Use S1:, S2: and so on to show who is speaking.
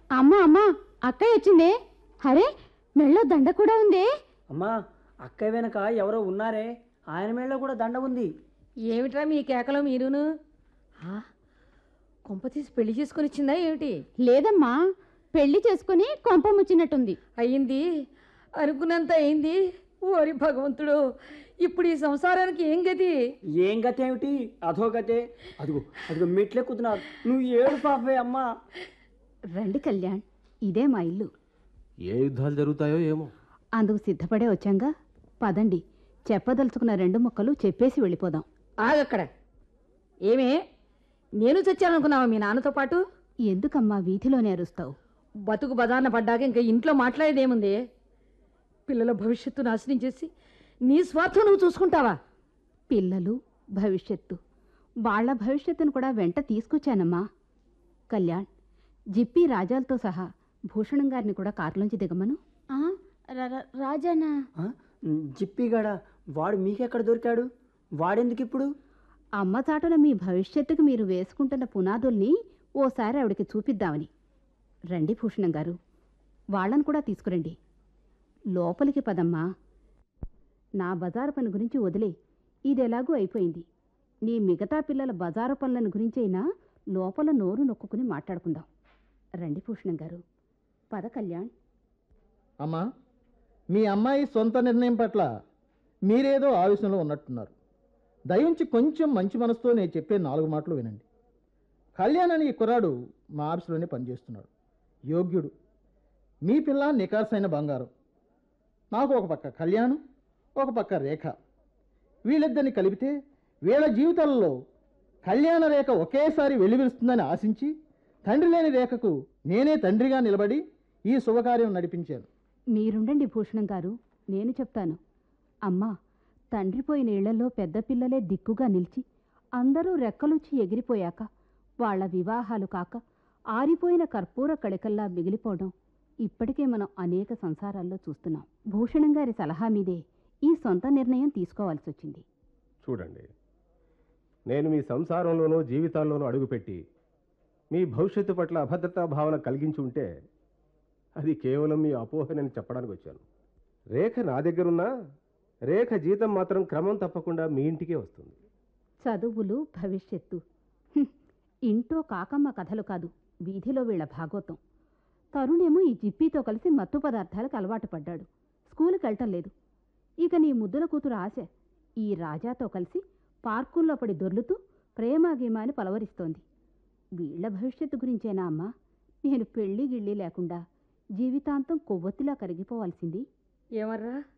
S1: అమ్మా అమ్మా అక్కయ్య వచ్చిందే అరే మెళ్ళో దండ కూడా ఉందే
S2: అమ్మా అక్కయ్య వెనక ఎవరో ఉన్నారే ఆయన మేళ్ళలో కూడా దండ ఉంది
S3: ఏమిట్రా మీ కేకలో మీరును ఆ, కొంప తీసి పెళ్లి చేసుకొని ఇచ్చిందా ఏమిటి
S1: లేదమ్మా పెళ్లి చేసుకుని కొంప ముచ్చినట్టుంది
S3: అయ్యింది అనుకున్నంత అయింది ఓరి భగవంతుడు ఇప్పుడు ఈ సంసారానికి ఏం గతి
S2: ఏం గతి ఏమిటి అధో గతే అదిగో అదిగో మెట్లెక్కుతున్నారు నువ్వు ఏడు పాపే అమ్మా
S1: రండి కళ్యాణ్ ఇదే మా ఇల్లు
S4: ఏ యుద్ధాలు జరుగుతాయో ఏమో
S1: అందుకు సిద్ధపడే వచ్చాంగా పదండి చెప్పదలుచుకున్న రెండు ముక్కలు చెప్పేసి వెళ్ళిపోదాం
S3: ఆగక్కడ ఏమే నేను చచ్చాననుకున్నావా మీ నాన్నతో పాటు
S1: ఎందుకమ్మా వీధిలోనే అరుస్తావు
S3: బతుకు బదాన పడ్డాక ఇంకా ఇంట్లో మాట్లాడేదేముంది పిల్లల భవిష్యత్తు నాశనం చేసి నీ స్వార్థం నువ్వు చూసుకుంటావా
S1: పిల్లలు భవిష్యత్తు వాళ్ళ భవిష్యత్తును కూడా వెంట తీసుకొచ్చానమ్మా కళ్యాణ్ జిప్పి రాజాలతో సహా భూషణం గారిని కూడా కారులోంచి దిగమను రాజానా
S2: ఆ? జిప్పిగాడ వాడు మీకెక్కడ దొరికాడు వాడెందుకు ఇప్పుడు
S1: అమ్మ చాటున మీ భవిష్యత్తుకు మీరు వేసుకుంటున్న పునాదుల్ని ఓసారి ఆవిడకి చూపిద్దామని రండి భూషణం గారు వాళ్ళను కూడా తీసుకురండి లోపలికి పదమ్మా నా బజారు పని గురించి వదిలే ఇది ఎలాగూ అయిపోయింది నీ మిగతా పిల్లల బజారు పనులను గురించైనా లోపల నోరు నొక్కుకుని మాట్లాడుకుందాం రండి భూషణం గారు పద కళ్యాణ్
S5: అమ్మా మీ అమ్మాయి సొంత నిర్ణయం పట్ల మీరేదో ఆవేశంలో ఉన్నట్టున్నారు దయించి కొంచెం మంచి మనసుతో నేను చెప్పే నాలుగు మాటలు వినండి కళ్యాణ్ అని ఈ కుర్రాడు మా ఆఫీసులోనే పనిచేస్తున్నాడు యోగ్యుడు మీ పిల్ల నికార్సైన బంగారం నాకు ఒక పక్క కళ్యాణం ఒక పక్క రేఖ వీళ్ళిద్దరిని కలిపితే వీళ్ళ జీవితాలలో కళ్యాణ రేఖ ఒకేసారి వెలువరుస్తుందని ఆశించి తండ్రి లేని రేఖకు నేనే తండ్రిగా నిలబడి ఈ శుభకార్యం నడిపించాను
S1: మీరుండండి భూషణం గారు నేను చెప్తాను అమ్మా తండ్రి పోయిన ఇళ్లలో పెద్ద పిల్లలే దిక్కుగా నిలిచి అందరూ రెక్కలుచ్చి ఎగిరిపోయాక వాళ్ళ వివాహాలు కాక ఆరిపోయిన కర్పూర కళికల్లా మిగిలిపోవడం ఇప్పటికే మనం అనేక సంసారాల్లో చూస్తున్నాం భూషణం గారి సలహా మీదే ఈ సొంత నిర్ణయం తీసుకోవాల్సి వచ్చింది
S4: చూడండి నేను మీ సంసారంలోనూ జీవితాల్లోనూ అడుగుపెట్టి మీ భవిష్యత్తు పట్ల అభద్రతా భావన కలిగించి ఉంటే అది కేవలం మీ అపోహనని చెప్పడానికి వచ్చాను రేఖ నా దగ్గరున్నా రేఖ జీతం మాత్రం క్రమం తప్పకుండా మీ ఇంటికే వస్తుంది
S1: చదువులు భవిష్యత్తు హ్మ్. ఇంటో కాకమ్మ కథలు కాదు వీధిలో వీళ్ళ భాగోతం తరుణేమో ఈ జిప్పీతో కలిసి మత్తు పదార్థాలకు అలవాటు పడ్డాడు స్కూలుకి వెళ్ళటం లేదు ఇక నీ ముద్దుల కూతురు ఆశ ఈ రాజాతో కలిసి పార్కుల్లో పడి దొర్లుతూ ప్రేమాగీమా అని పలవరిస్తోంది వీళ్ళ భవిష్యత్తు గురించేనా అమ్మా నేను పెళ్ళి గిళ్ళి లేకుండా జీవితాంతం కొవ్వొత్తిలా కరిగిపోవాల్సింది
S3: ఏమర్రా